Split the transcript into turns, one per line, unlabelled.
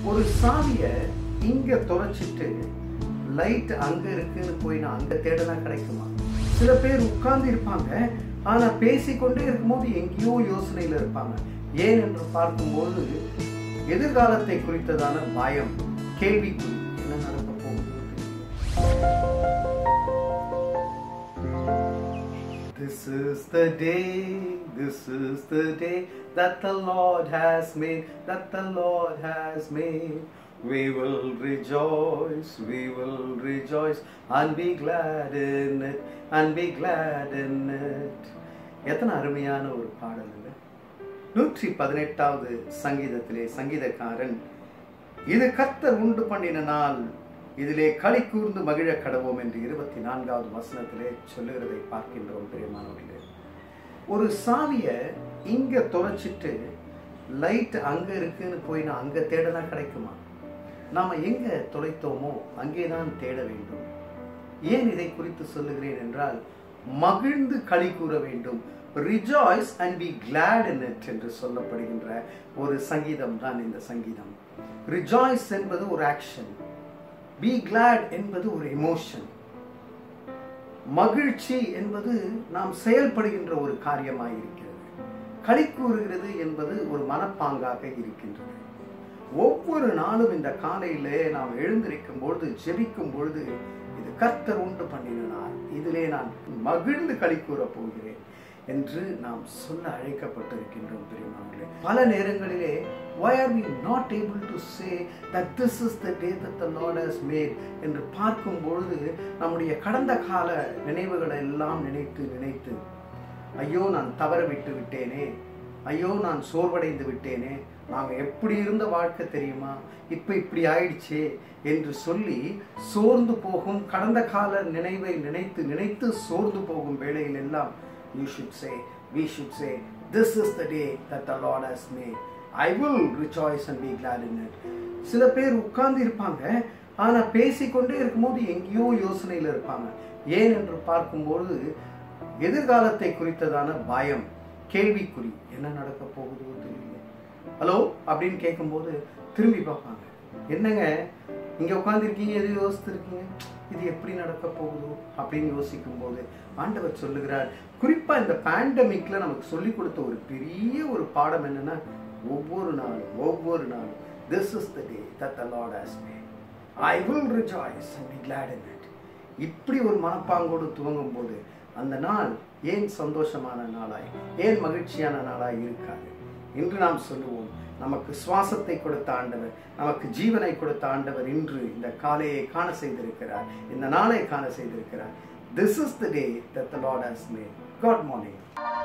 ஒரு சாவிய இங்க தொலைச்சிட்டு லைட் அங்க இருக்குன்னு போய் நான் அங்க தேடனா கிடைக்குமா சில பேர் உட்கார்ந்து இருப்பாங்க ஆனா பேசிக்கொண்டே இருக்கும்போது எங்கேயோ யோசனையில இருப்பாங்க ஏன் என்று பார்க்கும்போது எதிர்காலத்தை குறித்ததான பயம் கேள்விக்குறி என்ன நடக்க போகுது This is the day, this is the day that the Lord has made, that the Lord has made. We will rejoice, we will rejoice and be glad in it, and be glad in it. எத்தனை அருமையான ஒரு பாடல் இல்லை நூற்றி பதினெட்டாவது சங்கீதத்திலே சங்கீதக்காரன் இது கர்த்தர் உண்டு பண்ணின நாள் இதிலே களி கூர்ந்து மகிழ கடவோம் என்று இருபத்தி நான்காவது வசனத்திலே சொல்லுகிறதை பார்க்கின்றோம் பிரியமானவர்களே ஒரு சாவியை இங்க தொலைச்சிட்டு லைட் அங்க இருக்குன்னு போய் நான் அங்க தேடனா கிடைக்குமா நாம எங்க தொலைத்தோமோ அங்கேதான் தேட வேண்டும் ஏன் இதை குறித்து சொல்லுகிறேன் என்றால் மகிழ்ந்து களி கூற வேண்டும் rejoice and be glad in it என்று சொல்லப்படுகின்ற ஒரு சங்கீதம் தான் இந்த சங்கீதம் ரிஜாய்ஸ் என்பது ஒரு ஆக்ஷன் பி கிளாட் என்பது ஒரு எமோஷன் மகிழ்ச்சி என்பது நாம் செயல்படுகின்ற ஒரு காரியமாக இருக்கிறது களி கூறுகிறது என்பது ஒரு மனப்பாங்காக இருக்கின்றது ஒவ்வொரு நாளும் இந்த காலையிலே நாம் எழுந்திருக்கும் பொழுது ஜெபிக்கும் பொழுது இது கர்த்தர் உண்டு பண்ணினார் இதிலே நான் மகிழ்ந்து களி கூற போகிறேன் என்று நாம் சொல்ல அழைக்கப்பட்டிருக்கின்றோம் பெரியமானே பல நேரங்களிலே why are we not able to say that this is the day that the Lord has made என்று பார்க்கும் பொழுது நம்முடைய கடந்த கால நினைவுகளை எல்லாம் நினைத்து நினைத்து ஐயோ நான் தவற விட்டு விட்டேனே ஐயோ நான் சோர்வடைந்து விட்டேனே நாங்கள் எப்படி இருந்த வாழ்க்கை தெரியுமா இப்போ இப்படி ஆயிடுச்சே என்று சொல்லி சோர்ந்து போகும் கடந்த கால நினைவை நினைத்து நினைத்து சோர்ந்து போகும் வேளையில் எல்லாம் you should say we should say this is the day that the Lord has made I will rejoice and be glad in it சில பேர் உட்கார்ந்து இருப்பாங்க ஆனா பேசிக்கொண்டே இருக்கும்போது எங்கேயோ யோசனையில இருப்பாங்க ஏன் என்று பார்க்கும்போது எதிர்காலத்தை குறித்ததான பயம் கேள்விக்குறி என்ன நடக்க போகுதோ தெரியல ஹலோ அப்படின்னு கேட்கும்போது திரும்பி பார்ப்பாங்க என்னங்க இங்க உட்காந்துருக்கீங்க எது யோசித்திருக்கீங்க இது எப்படி நடக்க போகுதோ அப்படின்னு யோசிக்கும் போது ஆண்டவர் சொல்லுகிறார் குறிப்பா இந்த பேண்டமிக்ல நமக்கு சொல்லி கொடுத்த ஒரு பெரிய ஒரு பாடம் என்னன்னா ஒவ்வொரு நாளும் ஒவ்வொரு நாளும் this is the day that the Lord has made I will rejoice and be glad in it இப்படி ஒரு மனப்பாங்கோடு துவங்கும் போது அந்த நாள் ஏன் சந்தோஷமான நாளாய் ஏன் மகிழ்ச்சியான நாளாய் இருக்காது இன்று நாம் சொல்லுவோம் நமக்கு சுவாசத்தை கொடுத்த ஆண்டவர் நமக்கு ஜீவனை கொடுத்த ஆண்டவர் இன்று இந்த காலையை காண செய்திருக்கிறார் இந்த நாளை காண செய்திருக்கிறார் this is the day that the Lord has made good morning